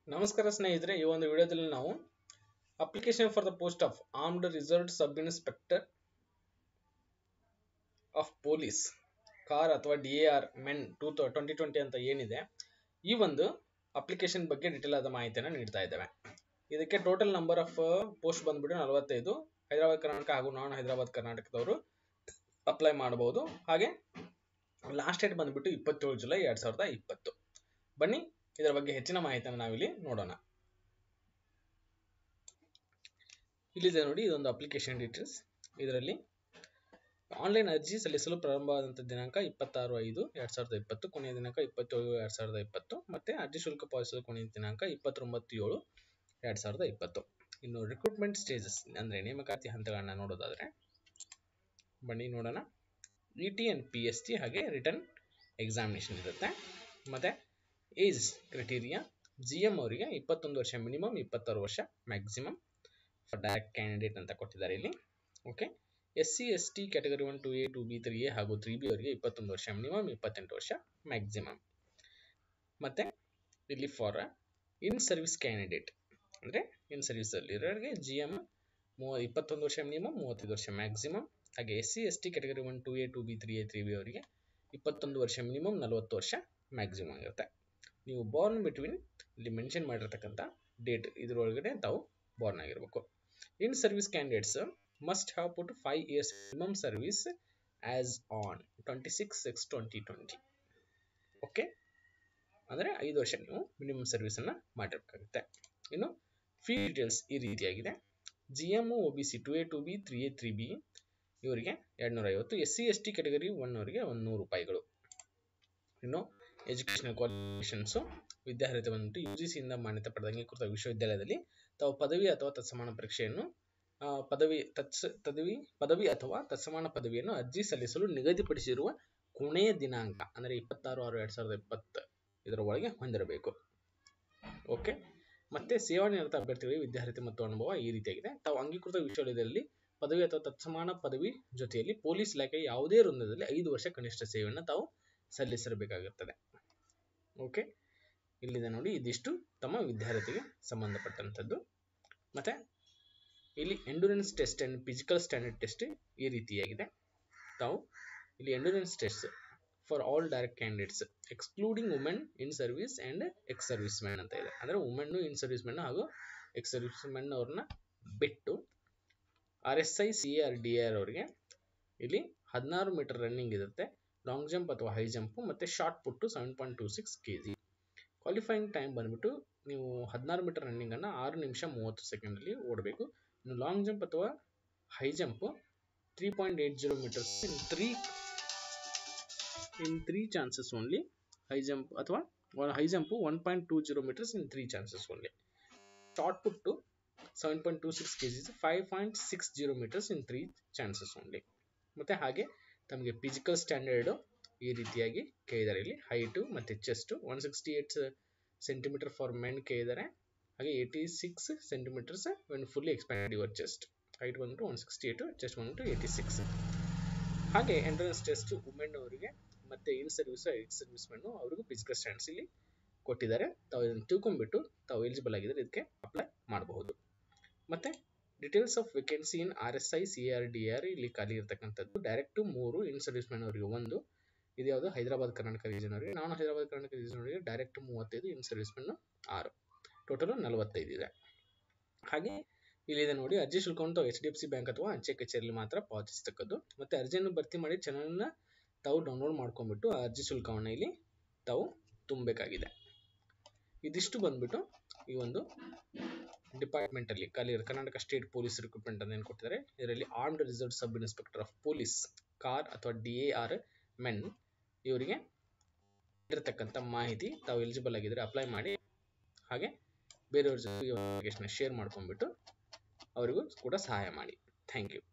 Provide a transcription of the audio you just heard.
ನಮಸ್ಕಾರ ಸ್ನೇಹಿತರೆ ಈ ಒಂದು ವಿಡಿಯೋದಲ್ಲಿ ನಾವು application for the post of armed reserve sub inspector of police CAR ಅಥವಾ D A R men two twenty twenty ಅಂತ ಏನಿದೆ ಈ ಒಂದು ಅಪ್ಲಿಕೇಶನ್ ಬಗ್ಗೆ ಡೀಟೇಲ್ ಆದ ಮಾಹಿತಿಯನ್ನು ನೀಡ್ತಾ ಇದ್ದೇವೆ ಇದಕ್ಕೆ ಟೋಟಲ್ ನಂಬರ್ ಆಫ್ ಪೋಸ್ಟ್ ಬಂದ್ಬಿಟ್ಟು ನಲವತ್ತೈದು ಹೈದರಾಬಾದ್ ಕರ್ನಾಟಕ ಹಾಗೂ ನಾನ್ ಹೈದರಾಬಾದ್ ಕರ್ನಾಟಕದವರು ಅಪ್ಲೈ ಮಾಡಬಹುದು ಹಾಗೆ ಲಾಸ್ಟ್ ಡೇಟ್ ಬಂದ್ಬಿಟ್ಟು ಇಪ್ಪತ್ತೇಳು ಜುಲೈ ಎರಡ್ ಸಾವಿರದ ಇಪ್ಪತ್ತು ಬನ್ನಿ ಇದರ ಬಗ್ಗೆ ಹೆಚ್ಚಿನ ಮಾಹಿತಿಯನ್ನು ನಾವಿಲ್ಲಿ ನೋಡೋಣ ಇಲ್ಲಿದೆ ನೋಡಿ ಇದೊಂದು ಅಪ್ಲಿಕೇಶನ್ ಡೀಟೇಲ್ಸ್ ಇದರಲ್ಲಿ ಆನ್ಲೈನ್ ಅರ್ಜಿ ಸಲ್ಲಿಸಲು ಪ್ರಾರಂಭವಾದಂಥ ದಿನಾಂಕ ಇಪ್ಪತ್ತಾರು ಐದು ಎರಡ್ ಸಾವಿರದ ಇಪ್ಪತ್ತು ಕೊನೆಯ ದಿನಾಂಕ ಇಪ್ಪತ್ತೇಳು ಎರಡ್ ಸಾವಿರದ ಇಪ್ಪತ್ತು ಮತ್ತೆ ಅರ್ಜಿ ಶುಲ್ಕ ಪಾವತಿಸಲು ಕೊನೆಯ ದಿನಾಂಕ ಇಪ್ಪತ್ತೊಂಬತ್ತು ಏಳು ಎರಡ್ ಸಾವಿರದ ಇಪ್ಪತ್ತು ಇನ್ನು ರಿಕ್ರೂಟ್ಮೆಂಟ್ ಸ್ಟೇಜಸ್ ಅಂದರೆ ನೇಮಕಾತಿ ಹಂತಗಳನ್ನ ನೋಡೋದಾದ್ರೆ ಬನ್ನಿ ನೋಡೋಣ E T and P S T ಹಾಗೆ ರಿಟರ್ನ್ ಎಕ್ಸಾಮಿನೇಷನ್ ಇರುತ್ತೆ ಮತ್ತು ಏಜ್ ಕ್ರೈಟೀರಿಯಾ ಜಿ ಎಮ್ ಅವರಿಗೆ ಇಪ್ಪತ್ತೊಂದು ವರ್ಷ ಮಿನಿಮಮ್ ಇಪ್ಪತ್ತಾರು ವರ್ಷ ಮ್ಯಾಕ್ಸಿಮಮ್ ಫಾರ್ ಡೈರೆಕ್ಟ್ ಕ್ಯಾಂಡಿಡೇಟ್ ಅಂತ ಕೊಟ್ಟಿದ್ದಾರೆ ಇಲ್ಲಿ okay S C S T category one two A two B three A ಹಾಗೂ ತ್ರೀ ಬಿ ಅವರಿಗೆ ಇಪ್ಪತ್ತೊಂದು ವರ್ಷ ಮಿನಿಮಮ್ ಇಪ್ಪತ್ತೆಂಟು ವರ್ಷ ಮ್ಯಾಕ್ಸಿಮಮ್ ಮತ್ತು ಇಲ್ಲಿ ಫಾರ್ ಇನ್ ಸರ್ವಿಸ್ ಕ್ಯಾಂಡಿಡೇಟ್ ಅಂದರೆ ಇನ್ ಸರ್ವಿಸಲ್ಲಿರೋರಿಗೆ ಜಿ ಎಮ್ ಮೂವ ಇಪ್ಪತ್ತೊಂದು ವರ್ಷ ಮಿನಿಮಮ್ ಮೂವತ್ತೈದು ವರ್ಷ ಮ್ಯಾಕ್ಸಿಮಮ್ ಹಾಗೆ S C S T category one two A two B three A three B ಅವರಿಗೆ ಇಪ್ಪತ್ತೊಂದು ವರ್ಷ ಮಿನಿಮಮ್ ನಲವತ್ತು ವರ್ಷ ಮ್ಯಾಕ್ಸಿಮಮ್ ಇರುತ್ತೆ ನೀವು ಬಾರ್ನ್ ಬಿಟ್ವೀನ್ ಇಲ್ಲಿ ಮೆನ್ಷನ್ ಮಾಡಿರ್ತಕ್ಕಂಥ ಡೇಟ್ ಇದರೊಳಗಡೆ ತಾವು ಬಾರ್ನ್ ಆಗಿರಬೇಕು in service candidates must have put five years minimum service as on twenty six six twenty twenty okay ಅಂದರೆ ಐದು ವರ್ಷ ನೀವು ಮಿನಿಮಮ್ ಸರ್ವಿಸನ್ನು ಮಾಡಿರಬೇಕಾಗುತ್ತೆ ಇನ್ನು ಫೀ ಡೀಟೇಲ್ಸ್ ಈ ರೀತಿಯಾಗಿದೆ G M O B C two A two B three A three B ಇವರಿಗೆ ಎರಡುನೂರ ಐವತ್ತು S C S T category one ಅವರಿಗೆ ಒಂದು ನೂರು ರೂಪಾಯಿಗಳು ಇನ್ನು ಎಜುಕೇಷನಲ್ ಕ್ವಾಲಿಫಿಕೇಷನ್ಸು ವಿದ್ಯಾರ್ಹತೆ ಬಂದ್ಬಿಟ್ಟು ಯು ಜಿ ಸಿಯಿಂದ ಮಾನ್ಯತೆ ಪಡೆದ ಅಂಗೀಕೃತ ವಿಶ್ವವಿದ್ಯಾಲಯದಲ್ಲಿ ತಾವು ಪದವಿ ಅಥವಾ ತತ್ಸಮಾನ ಪರೀಕ್ಷೆಯನ್ನು ಪದವಿ ತತ್ಸ ಪದವಿ ಪದವಿ ಅಥವಾ ತತ್ಸಮಾನ ಪದವಿಯನ್ನು ಅರ್ಜಿ ಸಲ್ಲಿಸಲು ನಿಗದಿಪಡಿಸಿರುವ ಕೊನೆಯ ದಿನಾಂಕ ಅಂದರೆ ಇಪ್ಪತ್ತಾರು ಆರು ಎರಡು ಸಾವಿರದ ಇಪ್ಪತ್ತು ಇದರ ಒಳಗೆ ಹೊಂದಿರಬೇಕು ಓಕೆ ಮತ್ತೆ ಸೇವಾನಿರತ ಅಭ್ಯರ್ಥಿಗಳಿಗೆ ವಿದ್ಯಾರ್ಹತೆ ಮತ್ತು ಅನುಭವ ಈ ರೀತಿಯಾಗಿದೆ ತಾವು ಅಂಗೀಕೃತ ವಿಶ್ವವಿದ್ಯಾಲಯದಲ್ಲಿ ಪದವಿ ಅಥವಾ ತತ್ಸಮಾನ ಪದವಿ ಜೊತೆಯಲ್ಲಿ ಪೊಲೀಸ್ ಇಲಾಖೆ ಯಾವುದೇ ವೃಂದದಲ್ಲಿ ಐದು ವರ್ಷ ಕನಿಷ್ಠ ಸೇವೆಯನ್ನು ತಾವು ಸಲ್ಲಿಸಿರಬೇಕಾಗುತ್ತದೆ ಓಕೆ ಇಲ್ಲಿದೆ ನೋಡಿ ಇದಿಷ್ಟು ತಮ್ಮ ವಿದ್ಯಾರ್ಥಿಗೆ ಸಂಬಂಧಪಟ್ಟಂಥದ್ದು ಮತ್ತೆ ಇಲ್ಲಿ endurance test and physical standard test ಈ ರೀತಿಯಾಗಿದೆ ತಾವು ಇಲ್ಲಿ endurance test for all direct candidates excluding women in service and ex service men ಅಂತ ಇದೆ ಅಂದರೆ ವುಮೆನ್ನು ಇನ್ ಸರ್ವಿಸ್ ಮೆನ್ ಹಾಗೂ ಎಕ್ಸ್ ಸರ್ವಿಸ್ ಮೆನ್ ಅವ್ರನ್ನ ಬಿಟ್ಟು R S I C R D R ಅವರಿಗೆ ಇಲ್ಲಿ ಹದಿನಾರು ಮೀಟರ್ ರನ್ನಿಂಗ್ ಇರುತ್ತೆ ಲಾಂಗ್ ಜಂಪ್ ಅಥವಾ ಹೈ ಜಂಪು ಮತ್ತು short put seven point two six K G qualifying time ಬಂದ್ಬಿಟ್ಟು ನೀವು ಹದಿನಾರು ಮೀಟರ್ ರನ್ನಿಂಗನ್ನು ಆರು ನಿಮಿಷ ಮೂವತ್ತು ಸೆಕೆಂಡಲ್ಲಿ ಓಡಬೇಕು ಇನ್ನು ಲಾಂಗ್ ಜಂಪ್ ಅಥವಾ high jump three point eight zero meters in three in three chances only high jump ಅಥವಾ high jump one point two zero meters in three chances only short put seven point two six K Gs five point six zero meters in three chances only ಮತ್ತು ಹಾಗೆ ತಮಗೆ physical standard ಈ ರೀತಿಯಾಗಿ ಕೇಳಿದ್ದಾರೆ ಇಲ್ಲಿ height ಮತ್ತು chest one sixty eight centimeter for men ಕೇಳಿದ್ದಾರೆ ಹಾಗೆ eighty six centimeters when fully expand your chest height ಬಂದ್ಬಿಟ್ಟು ಒನ್ ಸಿಕ್ಸ್ಟಿ ಏಟು ಚೆಸ್ಟ್ ಬಂದ್ಬಿಟ್ಟು ಏಯ್ಟಿ ಸಿಕ್ಸ್ ಹಾಗೆ ಎಂಟ್ರೆನ್ಸ್ ಟೆಸ್ಟ್ ವುಮೆನ್ ಅವರಿಗೆ ಮತ್ತು ಇನ್ ಸರ್ವಿಸ್ ಎಕ್ಸ್ ಸರ್ವಿಸ್ ಮೆನ್ನು ಅವ್ರಿಗೂ ಫಿಸಿಕಲ್ ಸ್ಟ್ಯಾಂಡ್ಸ್ ಇಲ್ಲಿ ಕೊಟ್ಟಿದ್ದಾರೆ ತಾವು ಇದನ್ನು ತಿಳ್ಕೊಂಡ್ಬಿಟ್ಟು ತಾವು ಎಲಿಜಿಬಲ್ ಆಗಿದ್ದರೆ ಇದಕ್ಕೆ ಅಪ್ಲೈ ಮಾಡಬಹುದು ಮತ್ತು details of vacancy in R S I C R D R ಇಲ್ಲಿ ಖಾಲಿ ಇರತಕ್ಕಂಥದ್ದು ಡೈರೆಕ್ಟು ಮೂರು ಇನ್ ಸರ್ವಿಸ್ ಮೆನ್ ಅವರಿಗೆ ಒಂದು ಇದು ಯಾವುದು ಹೈದರಾಬಾದ್ ಕರ್ನಾಟಕ ರೀಜನ್ ಅವರಿಗೆ ನಾನು ಹೈದರಾಬಾದ್ ಕರ್ನಾಟಕ ರೀಜನ್ ಅವರಿಗೆ ಡೈರೆಕ್ಟ್ ಮೂವತ್ತೈದು ಇನ್ ಸರ್ವಿಸ್ ಮೆನ್ನು ಆರು ಟೋಟಲು ನಲವತ್ತೈದು ಇದೆ ಹಾಗೆ ಇಲ್ಲಿದೆ ನೋಡಿ ಅರ್ಜಿ ಶುಲ್ಕವನ್ನು ತಾವು H D F C bank ಅಥವಾ ಅಂಚೆ ಕಚೇರಿಯಲ್ಲಿ ಮಾತ್ರ ಪಾವತಿಸ್ತಕ್ಕದ್ದು ಮತ್ತು ಅರ್ಜಿಯನ್ನು ಭರ್ತಿ ಮಾಡಿ ಚಾನಲ್ನ ತಾವು ಡೌನ್ಲೋಡ್ ಮಾಡ್ಕೊಂಡ್ಬಿಟ್ಟು ಆ ಅರ್ಜಿ ಶುಲ್ಕವನ್ನು ಇಲ್ಲಿ ತಾವು ತುಂಬಬೇಕಾಗಿದೆ ಇದಿಷ್ಟು ಬಂದ್ಬಿಟ್ಟು ಈ ಒಂದು ಡಿಪಾರ್ಟ್ಮೆಂಟಲ್ಲಿ ಖಾಲಿ ಕರ್ನಾಟಕ ಸ್ಟೇಟ್ ಪೊಲೀಸ್ ರಿಕ್ರೂಟ್ಮೆಂಟ್ ಅಂತ ಏನು ಕೊಟ್ಟಿದ್ದಾರೆ ಇದರಲ್ಲಿ armed reserve sub inspector of police CAR ಅಥವಾ ಡಿ ಎ ಆರ್ ಮೆನ್ ಇವರಿಗೆ ಇರತಕ್ಕಂಥ ಮಾಹಿತಿ ತಾವು ಎಲಿಜಿಬಲ್ ಆಗಿದ್ದರೆ ಅಪ್ಲೈ ಮಾಡಿ ಹಾಗೆ ಬೇರೆಯವ್ರ ಜೊತೆ ಶೇರ್ ಮಾಡ್ಕೊಂಡ್ಬಿಟ್ಟು ಅವರಿಗೂ ಕೂಡ ಸಹಾಯ ಮಾಡಿ ಥ್ಯಾಂಕ್ ಯು